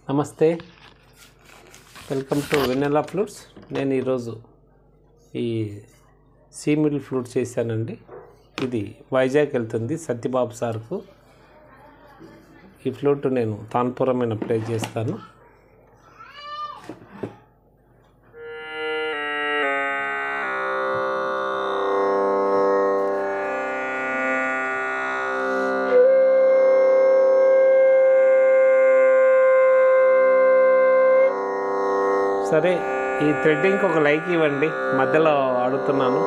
నమస్తే welcome to vanilla flutes నేను ఈరోజు ఈ సీమిల్ ఫ్లూట్ చేశానండి ఇది వైజాగ్ వెళ్తుంది సత్యబాబు సార్కు ఈ ఫ్లూట్ నేను తాన్పురమైన ప్లే చేస్తాను సరే ఈ థ్రెడ్డింగ్కి ఒక లైక్ ఇవ్వండి మధ్యలో అడుగుతున్నాను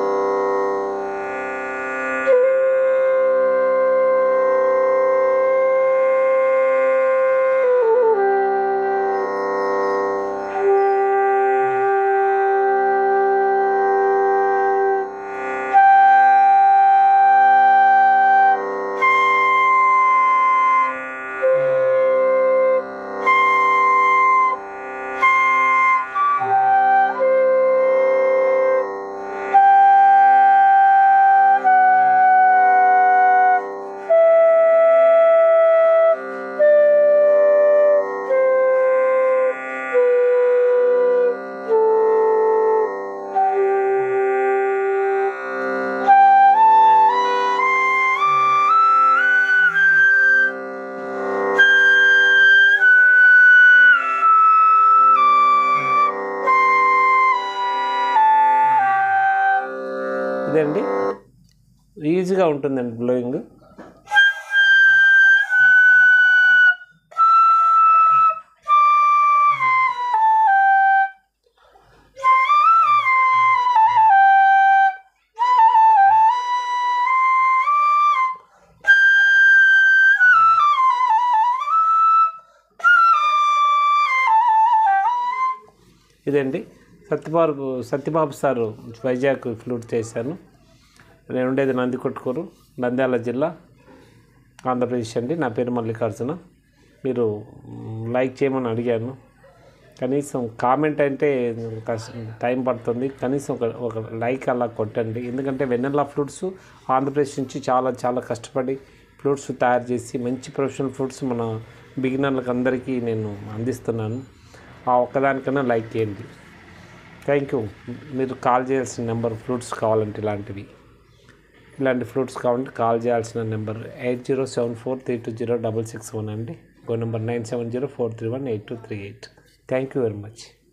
ఇదండి ఈజీగా ఉంటుందండి బ్లోయింగ్ ఇదండి సత్యబాబు సత్యబాబు సారు వైజాగ్ ఫ్లూట్ చేశాను నేను ఉండేది నందికొట్కూరు నంద్యాల జిల్లా ఆంధ్రప్రదేశ్ అండి నా పేరు మల్లికార్జున మీరు మ్, లైక్ చేయమని అడిగాను కనీసం కామెంట్ అంటే కష్ట టైం పడుతుంది కనీసం ఒక ఒక లైక్ అలా కొట్టండి ఎందుకంటే వెన్నెల్లా ఫ్లూట్స్ ఆంధ్రప్రదేశ్ నుంచి చాలా చాలా కష్టపడి ఫ్లూట్స్ తయారు చేసి మంచి ప్రొఫెషనల్ ఫ్లూట్స్ మన బిగినర్లకు అందరికీ నేను అందిస్తున్నాను ఆ ఒక్కదానికన్నా లైక్ చేయండి థ్యాంక్ యూ మీరు కాల్ చేయాల్సిన నెంబర్ ఫ్రూట్స్ కావాలంటే ఇలాంటివి ఇలాంటి ఫ్రూట్స్ కావాలంటే కాల్ చేయాల్సిన number eight zero seven four three two zero double six one అండి ఇంకో number nine seven zero four three one eight two three eight thank you very much